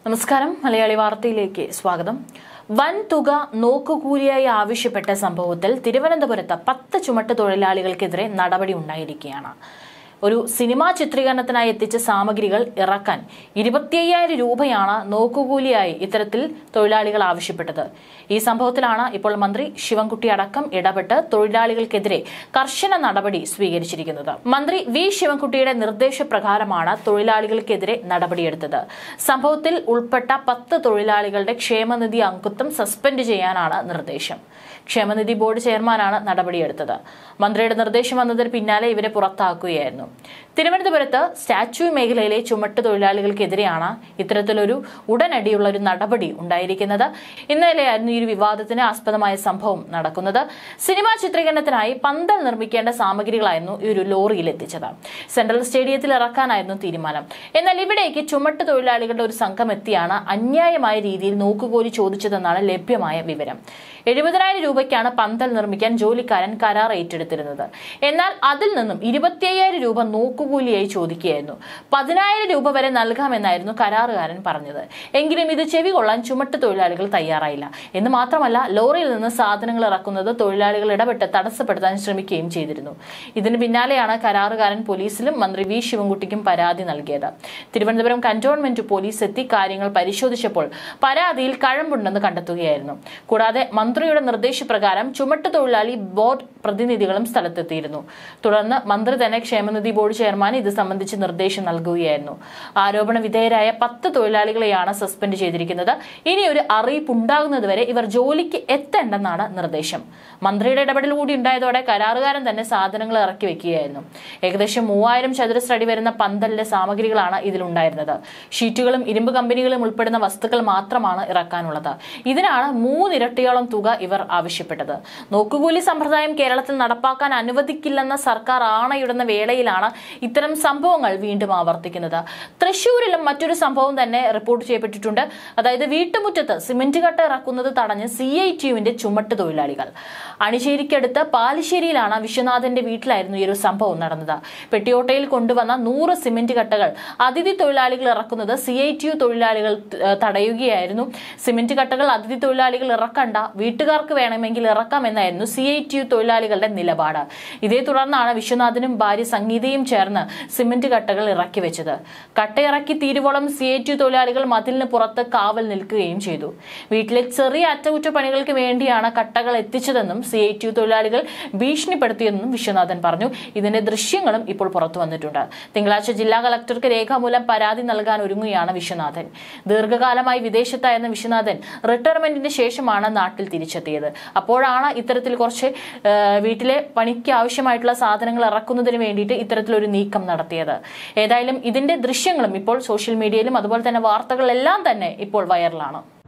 നമസ്കാരം മലയാളി വാർത്തയിലേക്ക് സ്വാഗതം വൻ തുക നോക്കുകൂലിയായി ആവശ്യപ്പെട്ട സംഭവത്തിൽ തിരുവനന്തപുരത്ത് പത്ത് ചുമട്ട് തൊഴിലാളികൾക്കെതിരെ നടപടി ഉണ്ടായിരിക്കുകയാണ് ഒരു സിനിമാ ചിത്രീകരണത്തിനായി എത്തിച്ച സാമഗ്രികൾ ഇറക്കാൻ ഇരുപത്തിയ്യായിരം രൂപയാണ് നോക്കുകൂലിയായി ഇത്തരത്തിൽ തൊഴിലാളികൾ ആവശ്യപ്പെട്ടത് ഈ സംഭവത്തിലാണ് ഇപ്പോൾ മന്ത്രി ശിവൻകുട്ടി അടക്കം ഇടപെട്ട് തൊഴിലാളികൾക്കെതിരെ കർശന നടപടി സ്വീകരിച്ചിരിക്കുന്നത് മന്ത്രി വി ശിവൻകുട്ടിയുടെ നിർദ്ദേശപ്രകാരമാണ് തൊഴിലാളികൾക്കെതിരെ നടപടിയെടുത്തത് സംഭവത്തിൽ ഉൾപ്പെട്ട പത്ത് തൊഴിലാളികളുടെ ക്ഷേമനിധി അംഗത്വം സസ്പെൻഡ് ചെയ്യാനാണ് നിർദ്ദേശം ക്ഷേമനിധി ബോർഡ് ചെയർമാനാണ് നടപടിയെടുത്തത് മന്ത്രിയുടെ നിർദ്ദേശം വന്നതിന് പിന്നാലെ ഇവരെ പുറത്താക്കുകയായിരുന്നു തിരുവനന്തപുരത്ത് സ്റ്റാച്യു മേഖലയിലെ ചുമട്ട് തൊഴിലാളികൾക്കെതിരെയാണ് ഇത്തരത്തിലൊരു ഉടനടിയുള്ള ഒരു നടപടി ഉണ്ടായിരിക്കുന്നത് ഇന്നലെയായിരുന്നു ഈ ഒരു വിവാദത്തിന് ആസ്പദമായ സംഭവം നടക്കുന്നത് സിനിമാ ചിത്രീകരണത്തിനായി പന്തൽ നിർമ്മിക്കേണ്ട സാമഗ്രികളായിരുന്നു ഈ ഒരു ലോറിയിൽ എത്തിച്ചത് സെൻട്രൽ സ്റ്റേഡിയത്തിൽ ഇറക്കാനായിരുന്നു തീരുമാനം എന്നാൽ ഇവിടേക്ക് ചുമട്ട് തൊഴിലാളികളുടെ ഒരു സംഘം എത്തിയാണ് അന്യായമായ രീതിയിൽ നോക്കുകൂലി ചോദിച്ചതെന്നാണ് ലഭ്യമായ വിവരം എഴുപതിനായിരം രൂപയ്ക്കാണ് പന്തൽ നിർമ്മിക്കാൻ ജോലിക്കാരൻ കരാർ ഏറ്റെടുത്തിരുന്നത് എന്നാൽ അതിൽ നിന്നും ഇരുപത്തിയ്യായിരം രൂപ നോക്കുകൂലിയായി ചോദിക്കുകയായിരുന്നു പതിനായിരം രൂപ വരെ നൽകാമെന്നായിരുന്നു കരാറുകാരൻ പറഞ്ഞത് എങ്കിലും ഇത് ചെവി കൊള്ളാൻ ചുമട്ട് തൊഴിലാളികൾ തയ്യാറായില്ല എന്ന് മാത്രമല്ല ലോറിയിൽ നിന്ന് സാധനങ്ങൾ ഇറക്കുന്നത് തൊഴിലാളികൾ ഇടപെട്ട് തടസ്സപ്പെടുത്താൻ ശ്രമിക്കുകയും ചെയ്തിരുന്നു ഇതിന് പിന്നാലെയാണ് കരാറുകാരൻ പോലീസിലും മന്ത്രി വി ശിവൻകുട്ടിക്കും പരാതി നൽകിയത് തിരുവനന്തപുരം കന്റോൺമെന്റ് പോലീസ് എത്തി കാര്യങ്ങൾ പരിശോധിച്ചപ്പോൾ പരാതിയിൽ കഴമ്പുണ്ടെന്ന് കണ്ടെത്തുകയായിരുന്നു കൂടാതെ മന്ത്രിയുടെ നിർദ്ദേശപ്രകാരം ചുമട്ട് തൊഴിലാളി ബോർഡ് പ്രതിനിധികളും സ്ഥലത്തെത്തിയിരുന്നു തുടർന്ന് മന്ത്രി തന്നെ ക്ഷേമനിധി ബോർഡ് ചെയർമാൻ ഇത് സംബന്ധിച്ച് നിർദ്ദേശം നൽകുകയായിരുന്നു ആരോപണ വിധേയരായ പത്ത് തൊഴിലാളികളെയാണ് സസ്പെൻഡ് ചെയ്തിരിക്കുന്നത് ഇനി ഒരു അറിയിപ്പ് ഉണ്ടാകുന്നതുവരെ ഇവർ ജോലിക്ക് എത്തേണ്ടെന്നാണ് നിർദ്ദേശം മന്ത്രിയുടെ ഇടപെടൽ കൂടി ഉണ്ടായതോടെ കരാറുകാരൻ തന്നെ സാധനങ്ങൾ ഇറക്കി വെക്കുകയായിരുന്നു ഏകദേശം മൂവായിരം ചതുരശ്ര അടി വരുന്ന പന്തലിന്റെ സാമഗ്രികളാണ് ഇതിലുണ്ടായിരുന്നത് ഷീറ്റുകളും ഇരുമ്പ് കമ്പനികളും ഉൾപ്പെടുന്ന വസ്തുക്കൾ മാത്രമാണ് ഇറക്കാനുള്ളത് ഇതിനാണ് മൂന്നിരട്ടിയോളം തുക ഇവർ ആവശ്യപ്പെട്ടത് നോക്കുകൂലി സമ്പ്രദായം കേരളത്തിൽ നടപ്പാക്കാൻ അനുവദിക്കില്ലെന്ന സർക്കാർ ആണയിടുന്ന വേളയിലാണ് ഇത്തരം സംഭവങ്ങൾ വീണ്ടും ആവർത്തിക്കുന്നത് തൃശൂരിലും മറ്റൊരു സംഭവം തന്നെ റിപ്പോർട്ട് ചെയ്യപ്പെട്ടിട്ടുണ്ട് അതായത് വീട്ടുമുറ്റത്ത് സിമന്റ് കട്ട ഇറക്കുന്നത് തടഞ്ഞ് സി ഐ ടിയുവിന്റെ ചുമട്ട് തൊഴിലാളികൾ അണിശ്ശേരിക്കടുത്ത് പാലിശ്ശേരിയിലാണ് വിശ്വനാഥന്റെ വീട്ടിലായിരുന്നു ഈ ഒരു സംഭവം നടന്നത് പെട്ടിയോട്ടയിൽ കൊണ്ടുവന്ന നൂറ് സിമന്റ് കട്ടകൾ അതിഥി തൊഴിലാളികൾ ഇറക്കുന്നത് സി ഐ ടി യു തൊഴിലാളികൾ ഏഹ്, തടയുകയായിരുന്നു സിമന്റ് കട്ടകൾ അതിഥി തൊഴിലാളികൾ ഇറക്കണ്ട വീട്ടുകാർക്ക് വേണമെങ്കിൽ ഇറക്കാമെന്നായിരുന്നു സി ഐ ടി യു തൊഴിലാളികളുടെ നിലപാട് ഇതേ തുടർന്നാണ് വിശ്വനാഥനും ഭാര്യ സംഗീതയും ചേർന്ന് സിമന്റ് കട്ടകൾ ഇറക്കി വെച്ചത് കട്ടയിറക്കി തീരുവോളം സി ഐ ടി യു തൊഴിലാളികൾ മതിലിന് പുറത്ത് കാവൽ നിൽക്കുകയും ചെയ്തു വീട്ടിലെ ചെറിയ അറ്റകുറ്റപ്പണികൾക്ക് വേണ്ടിയാണ് കട്ടകൾ എത്തിച്ചതെന്നും സി ഐ ടി യു തൊഴിലാളികൾ ഭീഷണിപ്പെടുത്തിയെന്നും വിശ്വനാഥൻ പറഞ്ഞു ഇതിന്റെ ദൃശ്യങ്ങളും ഇപ്പോൾ പുറത്തു വന്നിട്ടുണ്ട് തിങ്കളാഴ്ച ജില്ലാ കളക്ടർക്ക് രേഖാമൂലം പരാതി നൽകാൻ ഒരുങ്ങുകയാണ് വിശ്വനാഥൻ ദീർഘകാലമായി വിദേശത്തായിരുന്ന വിശ്വനാഥൻ റിട്ടയർമെന്റിന് ശേഷമാണ് നാട്ടിൽ തിരിച്ചെത്തിയത് അപ്പോഴാണ് ഇത്തരത്തിൽ കുറച്ച് ആ, വീട്ടിലെ പണിക്ക് ആവശ്യമായിട്ടുള്ള സാധനങ്ങൾ ഇറക്കുന്നതിന് വേണ്ടിയിട്ട് ഇത്തരത്തിലൊരു നീക്കം നടത്തിയത് ഏതായാലും ഇതിന്റെ ദൃശ്യങ്ങളും ഇപ്പോൾ സോഷ്യൽ മീഡിയയിലും അതുപോലെ തന്നെ വാർത്തകളെല്ലാം തന്നെ ഇപ്പോൾ വൈറലാണ്